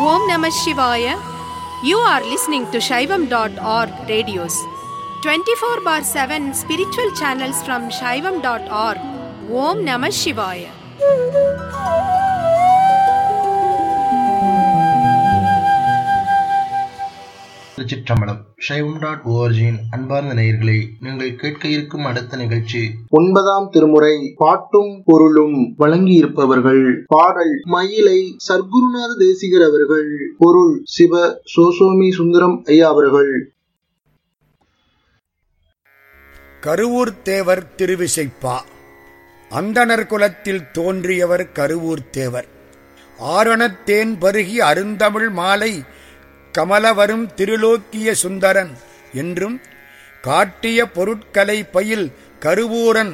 Om Namah Shivaya. You are listening to Shaivam.org radios. 24 bar 7 spiritual channels from Shaivam.org. Om Namah Shivaya. திருச்சிற்றம்பலம் சைவம் dot ஓஆர்ஜியின் அன்பார்ந்த நேயர்களே நீங்கள் கேட்க இருக்கும் அடுத்த நிகழ்ச்சி ஒன்பதாம் திருமுறை பாட்டும் பொருளும் வழங்கியிருப்பவர்கள் பாடல் மயிலை சர்க்குருநாத தேசிகர் அவர்கள் பொருள் சிவ சோசோமி சுந்தரம் ஐயா அவர்கள் கருவூர் தேவர் திருவிசைப்பா அந்தணர் குலத்தில் தோன்றியவர் கருவூர் தேவர் ஆரணத்தேன் பருகி அருந்தமிழ் மாலை கமலவரும் திருலோக்கிய சுந்தரன் என்றும் காட்டிய பொருட்கலை பயில் கருவூரன்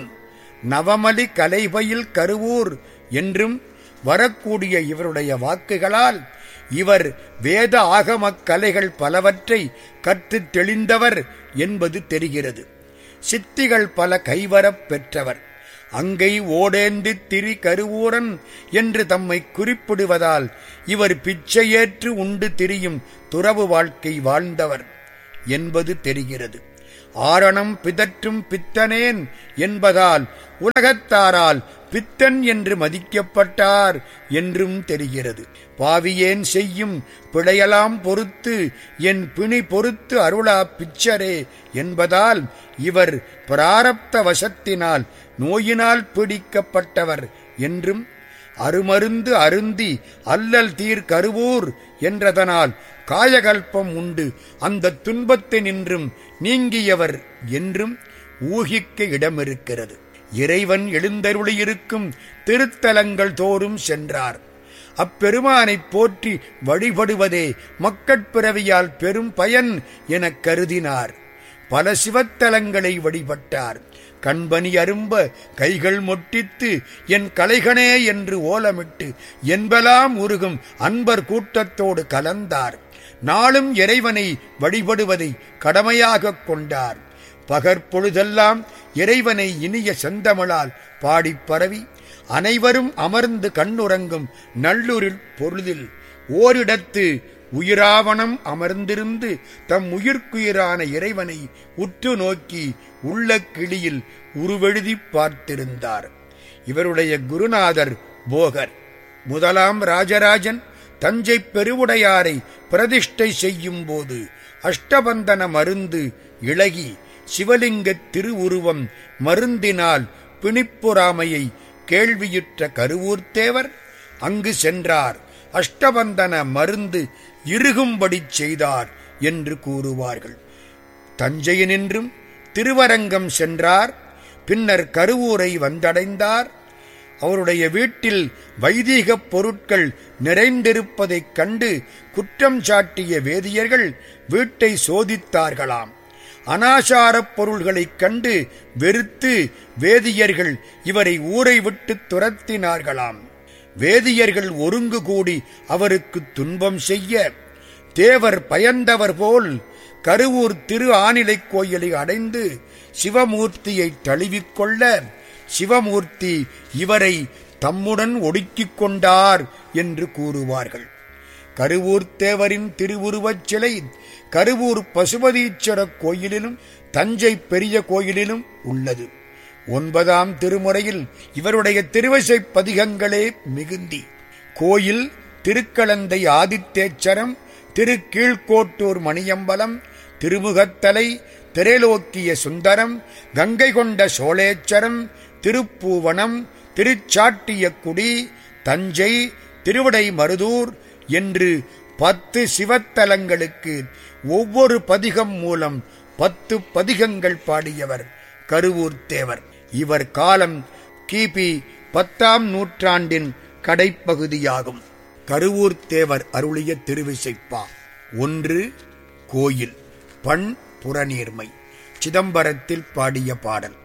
நவமலி கலைபயில் கருவூர் என்றும் வரக்கூடிய இவருடைய வாக்குகளால் இவர் வேத ஆகமக் கலைகள் பலவற்றை கற்றுத் தெளிந்தவர் என்பது தெரிகிறது சித்திகள் பல கைவரப் பெற்றவர் அங்கை ஓடேந்தித் திரி கருவூரன் என்று தம்மை குறிப்பிடுவதால் இவர் பிச்சையேற்று உண்டு திரியும் துறவு வாழ்க்கை வாழ்ந்தவர் என்பது தெரிகிறது ஆரணம் பிதற்றும் பித்தனேன் என்பதால் உலகத்தாரால் பித்தன் என்று மதிக்கப்பட்டார் என்றும் தெரிகிறது பாவியேன் செய்யும் பிழையலாம் பொறுத்து என் பிணி பொறுத்து அருளா பிச்சரே என்பதால் இவர் பிராரப்த வசத்தினால் நோயினால் பிடிக்கப்பட்டவர் என்றும் அருமருந்து அருந்தி அல்லல் தீர் கருவூர் என்றதனால் காயகல்பம் உண்டு அந்த துன்பத்தை நின்றும் நீங்கியவர் என்றும் ஊகிக்க இடமிருக்கிறது இறைவன் எழுந்தருளியிருக்கும் திருத்தலங்கள் தோறும் சென்றார் அப்பெருமானைப் போற்றி வழிபடுவதே மக்கட்பிறவியால் பெரும் பயன் எனக் கருதினார் பல சிவத்தலங்களை வழிபட்டார் கண்பனி அரும்ப கைகள் மொட்டித்து என் கலைகனே என்று ஓலமிட்டு என்பலாம் உருகும் அன்பர் கூட்டத்தோடு கலந்தார் நாளும் இறைவனை வழிபடுவதை கடமையாகக் கொண்டார் பகற்பொழுதெல்லாம் இறைவனை இனிய செந்தமிழால் பாடிப் பரவி அனைவரும் அமர்ந்து கண்ணுறங்கும் நல்லுரில் பொழுதில் ஓரிடத்து உயிராவணம் அமர்ந்திருந்து தம் உயிர்க்குயிரான இறைவனை உற்று நோக்கி உள்ள கிளியில் உருவெழுதி பார்த்திருந்தார் இவருடைய குருநாதர் போகர் முதலாம் ராஜராஜன் தஞ்சை பெருவுடையாரை பிரதிஷ்டை செய்யும் போது அஷ்டபந்தன மருந்து இழகி சிவலிங்கத் திருவுருவம் மருந்தினால் பிணிப்புறாமையை கேள்வியுற்ற கருவூர்த்தேவர் அங்கு சென்றார் அஷ்டபந்தன மருந்து இறுகும்படி செய்தார் என்று கூறுவார்கள் தஞ்சையினின்றும் திருவரங்கம் சென்றார் பின்னர் கருவூரை வந்தடைந்தார் அவருடைய வீட்டில் வைதீகப் பொருட்கள் நிறைந்திருப்பதைக் கண்டு குற்றம் சாட்டிய வேதியர்கள் வீட்டை சோதித்தார்களாம் அனாசாரப் பொருள்களைக் கண்டு வெறுத்து வேதியர்கள் இவரை ஊரை விட்டு துரத்தினார்களாம் வேதியர்கள் ஒருங்கு கூடி அவருக்கு துன்பம் செய்ய தேவர் பயந்தவர் போல் கருவூர் திரு ஆனிலைக் கோயிலை அடைந்து சிவமூர்த்தியை தழுவிக்கொள்ள சிவமூர்த்தி இவரை தம்முடன் ஒடுக்கிக் கொண்டார் என்று கூறுவார்கள் கருவூர் தேவரின் திருவுருவச் சிலை கருவூர் பசுபதீஸ்வரக் கோயிலிலும் தஞ்சை பெரிய கோயிலிலும் உள்ளது ஒன்பதாம் திருமுறையில் இவருடைய திருவசைப் பதிகங்களே மிகுந்தி கோயில் திருக்கலந்தை ஆதித்தேச்சரம் திரு கீழ்கோட்டூர் மணியம்பலம் திருமுகத்தலை திரைலோக்கிய சுந்தரம் கங்கை கொண்ட சோழேச்சரம் திருப்பூவனம் திருச்சாட்டியக்குடி தஞ்சை திருவிடை மருதூர் என்று பத்து சிவத்தலங்களுக்கு ஒவ்வொரு பதிகம் மூலம் பத்து பதிகங்கள் பாடியவர் கருவூர் தேவர் இவர் காலம் கிபி பத்தாம் நூற்றாண்டின் கடைப்பகுதியாகும் கருவூர் தேவர் அருளிய திருவிசைப்பா ஒன்று கோயில் பண் புறநீர்மை சிதம்பரத்தில் பாடிய பாடல்